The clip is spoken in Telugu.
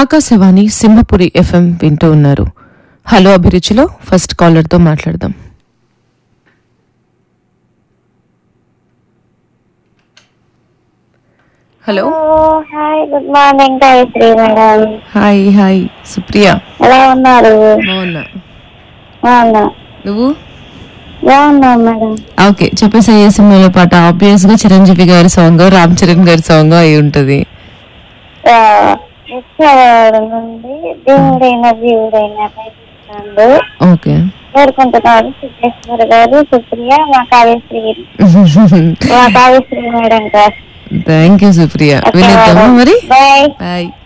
ఆకాశవాణి సింహపురి ఎఫ్ఎం వింటూ ఉన్నారు హలో అభిరుచిలో ఫస్ట్ కాలర్తో మాట్లాడదాం hello hi good morning Gayatri madam hi hi Supriya ఎలా ఉన్నారు బాగున్నా బాగున్నా నువ్వు బాగున్నా మేడం ఓకే చెప్పేసి ఏ సినిమాలో పాట ఆబ్వియస్ గా చిరంజీవి గారి సాంగ్ రామ్ చరణ్ గారి సాంగ్ అయి ఉంటది ఆ, విజయవాడ నుండి దేవుడైన జీవుడైన పైకిస్తాండు ఓకే కోరుకుంటున్నారు సిద్ధేశ్వర గారు సుప్రియ మా కావ్యశ్రీ మా Kavyasri madam garu thank you Supriya వినేద్దామా మరి బాయ్ బాయ్